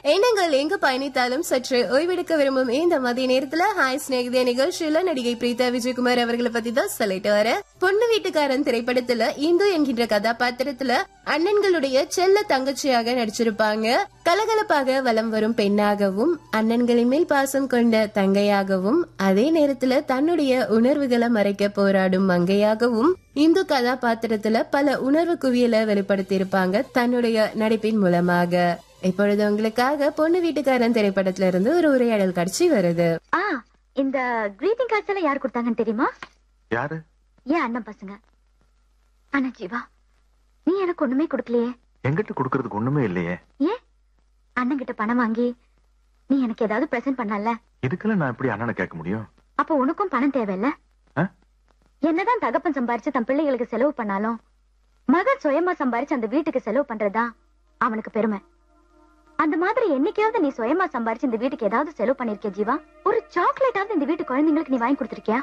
எண்ணங்கள் எங்கு பயணித்தாலும் சற்று ஓய்வெடுக்க விரும்பும் இந்த மதிய நேரத்துல ஹாய் ஸ்நேகிதே நிகழ்ச்சியில நடிகை பிரீதா விஜயகுமார் அவர்களை பத்தி தான் சொல்லிட்டு வர பொண்ணு வீட்டுக்காரன் திரைப்படத்துல இந்து என்கின்ற கதாபாத்திரத்துல அண்ணன்களுடைய செல்ல தங்கச்சியாக நடிச்சிருப்பாங்க கலகலப்பாக வலம் வரும் பெண்ணாகவும் அண்ணன்களின் மேல் பாசம் கொண்ட தங்கையாகவும் அதே நேரத்துல தன்னுடைய உணர்வுகளை மறைக்க போராடும் மங்கையாகவும் இந்து கதாபாத்திரத்துல பல உணர்வு குவியலை வெளிப்படுத்தி இருப்பாங்க தன்னுடைய நடிப்பின் மூலமாக இப்பொழுது உங்களுக்காக பொண்ணு வீட்டுக்காரன் திரைப்படத்துல இருந்து ஒரு உரையாடல் காட்சி வருது ஆ இந்த கிரீட்டிங் கார்ட்ஸ் எல்லாம் யார் கொடுத்தாங்கன்னு தெரியுமா யாரு ஏன் அண்ணன் பசங்க ஆனா ஜீவா நீ எனக்கு ஒண்ணுமே கொடுக்கலையே எங்கிட்ட கொடுக்கறதுக்கு ஒண்ணுமே இல்லையே ஏன் அண்ணன் கிட்ட பணம் வாங்கி நீ எனக்கு ஏதாவது பிரசன்ட் பண்ணல இதுக்கெல்லாம் நான் எப்படி அண்ணனை கேட்க முடியும் அப்ப உனக்கும் பணம் தேவையில்ல ஆ? என்னதான் தகப்பன் சம்பாரிச்சு தன் பிள்ளைகளுக்கு செலவு பண்ணாலும் மகன் சுயமா சம்பாரிச்சு அந்த வீட்டுக்கு செலவு பண்றதுதான் அவனுக்கு பெருமை அந்த மாதிரி என்னைக்காவது நீ சுயமா சம்பாரிச்சு இந்த வீட்டுக்கு ஏதாவது செலவு பண்ணிருக்கிய ஜீவா ஒரு சாக்லேட்டாவது இந்த வீட்டு குழந்தைங்களுக்கு நீ வாங்கி கொடுத்திருக்கியா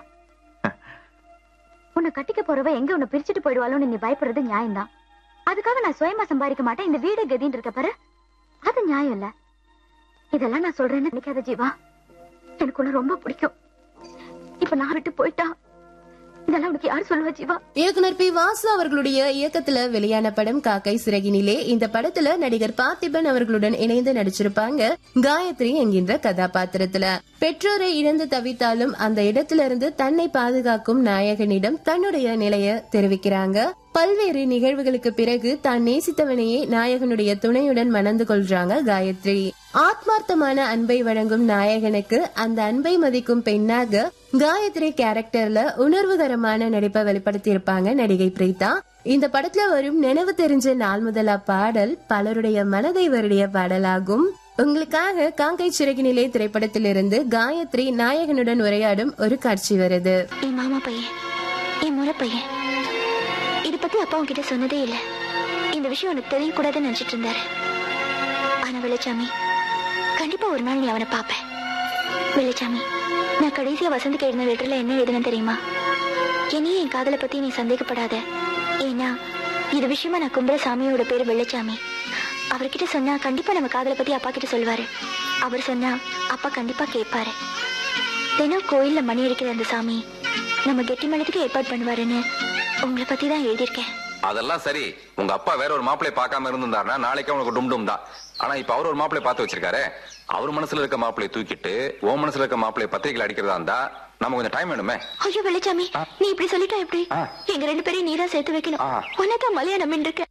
உன்னை கட்டிக்க போறவ எங்க உன்னை பிரிச்சுட்டு போயிடுவாளோன்னு நீ பயப்படுறது நியாயம்தான் அதுக்காக நான் சுயமா சம்பாதிக்க மாட்டேன் இந்த வீடு கதின்னு இருக்க பாரு அது நியாயம் இல்ல இதெல்லாம் நான் சொல்றேன்னு நினைக்காத ஜீவா எனக்கு உன்னை ரொம்ப பிடிக்கும் இப்ப நான் விட்டு போயிட்டா இதெல்லாம் உனக்கு யாரு சொல்லுவா ஜீவா இயக்குனர் பி வாசு அவர்களுடைய இயக்கத்துல வெளியான படம் காக்கை சிறகினிலே இந்த படத்துல நடிகர் பார்த்திபன் அவர்களுடன் இணைந்து நடிச்சிருப்பாங்க காயத்ரி என்கின்ற கதாபாத்திரத்துல பெற்றோரை இழந்து தவித்தாலும் அந்த இடத்திலிருந்து தன்னை பாதுகாக்கும் நாயகனிடம் தன்னுடைய நிலைய தெரிவிக்கிறாங்க பல்வேறு நிகழ்வுகளுக்கு பிறகு தான் நேசித்தவனையே நாயகனுடைய துணையுடன் மணந்து கொள்றாங்க காயத்ரி ஆத்மார்த்தமான அன்பை வழங்கும் நாயகனுக்கு அந்த அன்பை மதிக்கும் பெண்ணாக காயத்ரி கேரக்டர்ல உணர்வுகரமான நடிப்பை வெளிப்படுத்தி இருப்பாங்க நடிகை பிரீதா இந்த படத்துல வரும் நினைவு தெரிஞ்ச நாள் முதலா பாடல் பலருடைய மனதை வருடிய பாடலாகும் உங்களுக்காக காங்கை சிறகினிலே திரைப்படத்திலிருந்து காயத்ரி நாயகனுடன் உரையாடும் ஒரு காட்சி வருது என் மாமா பையன் என் முறை பையன் இத பத்தி அப்பா உன்கிட்ட சொன்னதே இல்ல இந்த விஷயம் உனக்கு தெரியக்கூடாதுன்னு நினைச்சிட்டு இருந்தாரு ஆனா வெளிச்சாமி கண்டிப்பா ஒரு நாள் நீ அவனை பாப்ப வெளிச்சாமி நான் கடைசியா வசந்திக்கு எழுதின லெட்டர்ல என்ன எழுதுனேன் தெரியுமா என்னையும் என் காதலை பத்தி நீ சந்தேகப்படாத ஏன்னா இது விஷயமா நான் கும்புற சாமியோட பேரு வெள்ளச்சாமி அவர்கிட்ட சொன்னா கண்டிப்பா நம்ம காதலை பத்தி அப்பா கிட்ட சொல்லுவாரு அவர் சொன்னா அப்பா கண்டிப்பா கேட்பாரு தினம் கோயில்ல மணி அடிக்கிற அந்த சாமி நம்ம கெட்டி மனத்துக்கு ஏற்பாடு பண்ணுவாருன்னு உங்களை பத்தி தான் எழுதியிருக்கேன் அதெல்லாம் சரி உங்க அப்பா வேற ஒரு மாப்பிளை பார்க்காம இருந்திருந்தாருன்னா நாளைக்கு அவனுக்கு டும் டும் தான் ஆனா இப்ப அவர் ஒரு மாப்பிளை பார்த்து வச்சிருக்காரு அவர் மனசுல இருக்க மாப்பிளை தூக்கிட்டு உன் மனசுல இருக்க மாப்பிளை பத்திரிகையில் அடிக்கிறதா இருந்தா நம்ம கொஞ்சம் டைம் வேணுமே ஐயோ வெள்ளச்சாமி நீ இப்படி சொல்லிட்டா எப்படி ஆ. எங்க ரெண்டு பேரையும் நீ தான் சேர்த்து வைக்கணும் ஆ. உனதான் மலையா நம்பின்னு இருக்க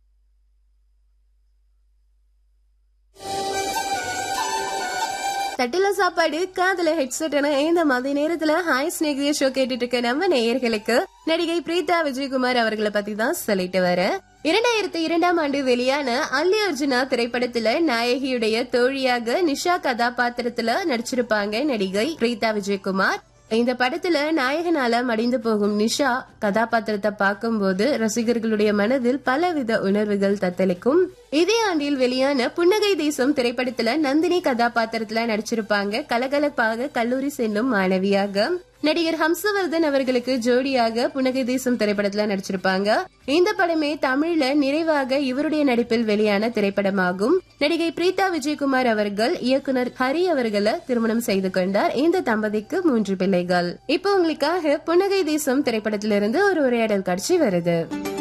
தட்டில சாப்பாடு காதல ஹெட்செட் என இந்த மதிய நேரத்துல ஹாய் ஸ்நேகிய ஷோ கேட்டுட்டு இருக்க நம்ம நேயர்களுக்கு நடிகை பிரீதா விஜயகுமார் அவர்களை பத்தி தான் சொல்லிட்டு வர இரண்டாயிரத்தி இரண்டாம் ஆண்டு வெளியான அல்லி அர்ஜுனா திரைப்படத்துல நாயகியுடைய தோழியாக நிஷா கதாபாத்திரத்துல நடிச்சிருப்பாங்க நடிகை பிரீதா விஜயகுமார் இந்த படத்துல நாயகனால மடிந்து போகும் நிஷா கதாபாத்திரத்தை பார்க்கும்போது ரசிகர்களுடைய மனதில் பலவித உணர்வுகள் தத்தளிக்கும் இதே ஆண்டில் வெளியான புன்னகை தேசம் திரைப்படத்துல நந்தினி கதாபாத்திரத்துல நடிச்சிருப்பாங்க கலகலப்பாக கல்லூரி செல்லும் மாணவியாக நடிகர் ஹம்சவர்தன் அவர்களுக்கு ஜோடியாக புன்னகை தேசம் திரைப்படத்துல நடிச்சிருப்பாங்க இந்த படமே தமிழ்ல நிறைவாக இவருடைய நடிப்பில் வெளியான திரைப்படமாகும் நடிகை பிரீதா விஜயகுமார் அவர்கள் இயக்குனர் ஹரி அவர்களை திருமணம் செய்து கொண்டார் இந்த தம்பதிக்கு மூன்று பிள்ளைகள் இப்போ உங்களுக்காக புன்னகை தேசம் திரைப்படத்திலிருந்து ஒரு உரையாடல் காட்சி வருது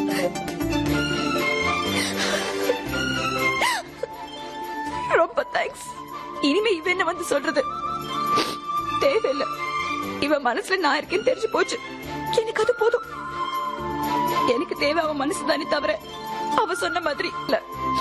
ரொம்ப தேங்க்ஸ் இனிமே இவ என்ன வந்து சொல்றது தேவையில்ல இவ மனசுல நான் இருக்கேன்னு தெரிஞ்சு போச்சு எனக்கு அது போதும் எனக்கு தேவை அவன் மனசு தானே தவிர அவ சொன்ன மாதிரி இல்ல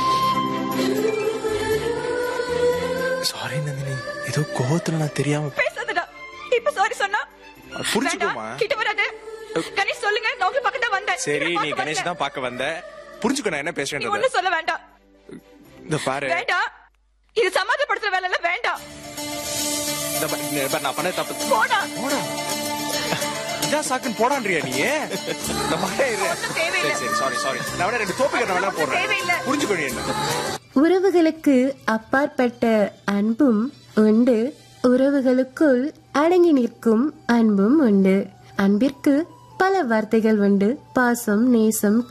சாரி நந்தினி ஏதோ கோவத்துல நான் தெரியாம பேசாதடா இப்ப சாரி சொன்னா புரிஞ்சுக்கோமா வேண்டாம், கிட்ட வராது கணேஷ் சொல்லுங்க நான் உங்க பக்கத்துல வந்தேன் சரி இவரை நீ பார்க்க கணேஷ் வந்தேன். தான் பார்க்க வந்த புரிஞ்சுக்கோ நான் என்ன நீ பேசுறேன்றத ஒண்ணும் சொல்ல வேண்டாம் இந்த பாரு வேண்டாம் இது சமாதானப்படுத்துற வேலை எல்லாம் வேண்டாம் இந்த பாரு, இந்த பாரு, நான் பண்ண தப்பு போடா போடா இதான் சாக்குன்னு போடான்றியா நீ நான் வரேன் இரு. ஒண்ணும் தேவையில்லை. சரி சரி சாரி சாரி நான் வேணா ரெண்டு தோப்பு கட்ட வேணா போடுறேன் தேவையில்லை. புரிஞ்சுக்கோ நீ என்ன உறவுகளுக்கு அப்பாற்பட்ட அன்பும் உண்டு உறவுகளுக்குள் அடங்கி நிற்கும் அன்பும் உண்டு அன்பிற்கு பல வார்த்தைகள் உண்டு பாசம் நேசம்